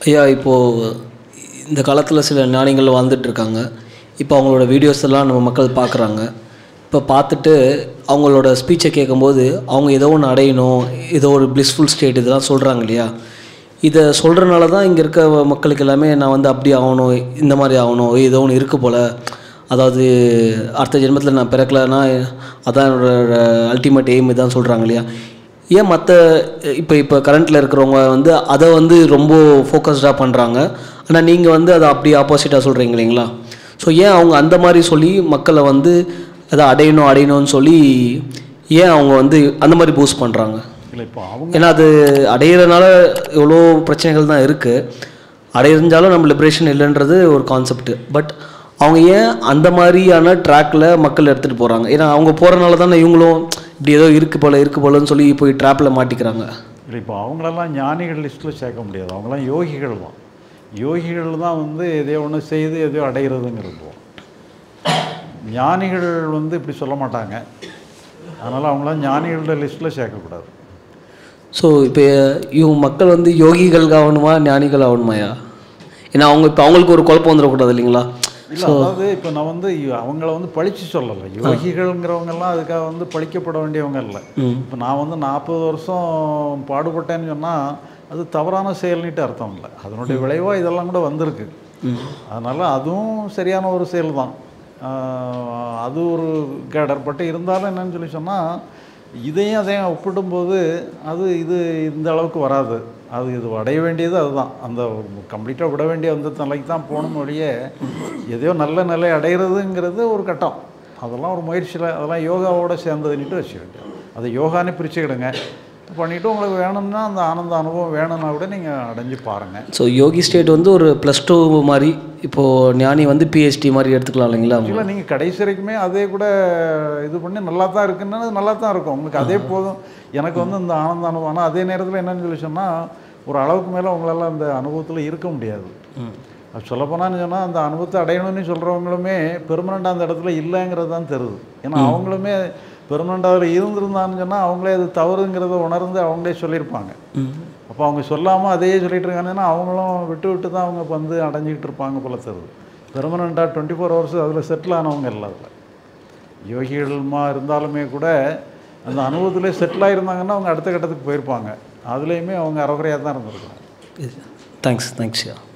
ஐயா இப்போது இந்த காலத்தில் சில ஞானிகள் வாழ்ந்துட்டு இருக்காங்க இப்போ அவங்களோட வீடியோஸ் எல்லாம் நம்ம மக்கள் பார்க்குறாங்க இப்போ பார்த்துட்டு அவங்களோட ஸ்பீச்சை கேட்கும்போது அவங்க ஏதோ ஒன்று அடையணும் ஏதோ ஒரு blissful ஸ்டேட் இதெல்லாம் சொல்கிறாங்க இல்லையா இதை சொல்கிறனால தான் இங்கே இருக்க மக்களுக்கு எல்லாமே நான் வந்து அப்படி ஆகணும் இந்த மாதிரி ஆகணும் ஏதோ ஒன்று இருக்கு போல் அதாவது அடுத்த ஜென்மத்தில் நான் பிறக்கலைன்னா அதான் என்னோட அல்டிமேட் எய்ம் இதான் சொல்கிறாங்க இல்லையா ஏன் மற்ற இப்போ இப்போ கரண்ட்டில் இருக்கிறவங்க வந்து அதை வந்து ரொம்ப ஃபோக்கஸ்டாக பண்ணுறாங்க ஆனால் நீங்கள் வந்து அதை அப்படி ஆப்போசிட்டாக சொல்கிறீங்க இல்லைங்களா ஸோ ஏன் அவங்க அந்த மாதிரி சொல்லி மக்களை வந்து அதை அடையணும் அடையணும்னு சொல்லி ஏன் அவங்க வந்து அந்த மாதிரி பூஸ்ட் பண்ணுறாங்க இல்லை இப்போ அவங்க ஏன்னா அது அடையிறதுனால எவ்வளோ பிரச்சனைகள் தான் இருக்குது அடைஞ்சாலும் நம்ம லிபரேஷன் இல்லைன்றது ஒரு கான்செப்ட் பட் அவங்க ஏன் அந்த மாதிரியான ட்ராக்கில் மக்கள் எடுத்துகிட்டு போகிறாங்க ஏன்னா அவங்க போகிறனால தானே இவங்களும் இப்படி ஏதோ இருக்கு போல இருக்கு போலன்னு சொல்லி போய் ட்ராப்பில் மாட்டிக்கிறாங்க இல்லை இப்போ அவங்களெல்லாம் ஞானிகள் லிஸ்ட்டில் சேர்க்க முடியாது அவங்களாம் யோகிகள் தான் யோகிகள் தான் வந்து எதையோ ஒன்று செய்து எதையோ அடைகிறதுங்கிறது ஞானிகள் வந்து இப்படி சொல்ல மாட்டாங்க அதனால் அவங்களாம் ஞானிகளோட லிஸ்ட்டில் சேர்க்கக்கூடாது ஸோ இப்போ இவங்க மக்கள் வந்து யோகிகள் ஆகணுமா ஞானிகள் ஆகணுமாயா ஏன்னா அவங்க இப்போ அவங்களுக்கு ஒரு குழப்பம் வந்துடக்கூடாது இல்லைங்களா இல்லை அதாவது இப்போ நான் வந்து இ- அவங்கள வந்து பழிச்சு சொல்லலை யோகிகள்ங்கிறவங்கெல்லாம் அதுக்காக வந்து பழிக்கப்பட வேண்டியவங்க இல்லை ம் இப்போ நான் வந்து நாற்பது வருஷம் பாடுபட்டேன்னு சொன்னால் அது தவறான செயல்னிட்டு அர்த்தம் இல்லை அதனுடைய விளைவாக இதெல்லாம் கூட வந்திருக்கு ம் அதனால் அதுவும் சரியான ஒரு செயல் தான் ஆஹ் அது ஒரு கேடர் பட் இருந்தாலும் என்னன்னு சொல்லி சொன்னால் இதையும் அதையும் ஒப்பிடும்போது அது இது இந்த அளவுக்கு வராது அது இது அடைய வேண்டியது அதுதான் அந்த கம்ப்ளீட்டாக விட வேண்டிய அந்த நிலைக்கு தான் போகணும் வழியே எதையோ நல்ல நிலை அடைகிறதுங்கிறது ஒரு கட்டம் அதெல்லாம் ஒரு முயற்சியில் அதெல்லாம் யோகாவோட சேர்ந்ததுன்னுட்டு வச்சுக்க வேண்டியது அதை யோகான்னு பிரிச்சுக்கிடுங்க பண்ணிவிட்டு உங்களுக்கு வேணும்னா அந்த ஆனந்த அனுபவம் வேணும்னா கூட நீங்கள் அடைஞ்சு பாருங்கள் ஸோ யோகி ஸ்டேட் வந்து ஒரு ப்ளஸ் டூ மாதிரி இப்போது ஞானி வந்து பிஹெச்டி மாதிரி எடுத்துக்கலாம் இல்லைங்களா ஆக்சுவலாக நீங்கள் கடைசி வரைக்குமே அதே கூட இது பண்ணி நல்லா தான் இருக்குன்னா அது நல்லா தான் இருக்கும் உங்களுக்கு அதே போதும் எனக்கு வந்து இந்த ஆனந்த அனுபவம் ஆனால் அதே நேரத்தில் என்னன்னு சொல்லி சொன்னால் ஒரு அளவுக்கு மேலே உங்களால் அந்த அனுபவத்தில் இருக்க முடியாது ம் அது சொல்லப்போனான்னு சொன்னால் அந்த அனுபவத்தை அடையணும்னு சொல்கிறவங்களுமே பெர்மனண்ட் அந்த இடத்துல இல்லைங்கிறது தான் தெரியுது ஏன்னா அவங்களுமே பெர்மனண்ட் அதில் இருந்திருந்தான்னு சொன்னால் அவங்களே அது தவறுங்கிறத உணர்ந்து அவங்களே சொல்லியிருப்பாங்க ம் அப்போ அவங்க சொல்லாமல் அதையே சொல்லிட்டு இருக்காங்கன்னா அவங்களும் விட்டு விட்டு தான் அவங்க வந்து அடைஞ்சிக்கிட்டு இருப்பாங்க போல தருது பெர்மனண்ட்டாக டுவெண்ட்டி ஃபோர் ஹவர்ஸ் அதில் செட்டில் ஆனவங்க இல்லை அதில் யோகிகள்மா இருந்தாலுமே கூட அந்த அனுபவத்திலே செட்டில் ஆகிருந்தாங்கன்னா அவங்க அடுத்த கட்டத்துக்கு போயிருப்பாங்க அதுலேயுமே அவங்க அறகுறையாக தான் இருந்திருக்காங்க தேங்க்ஸ் தேங்க்ஸ்யா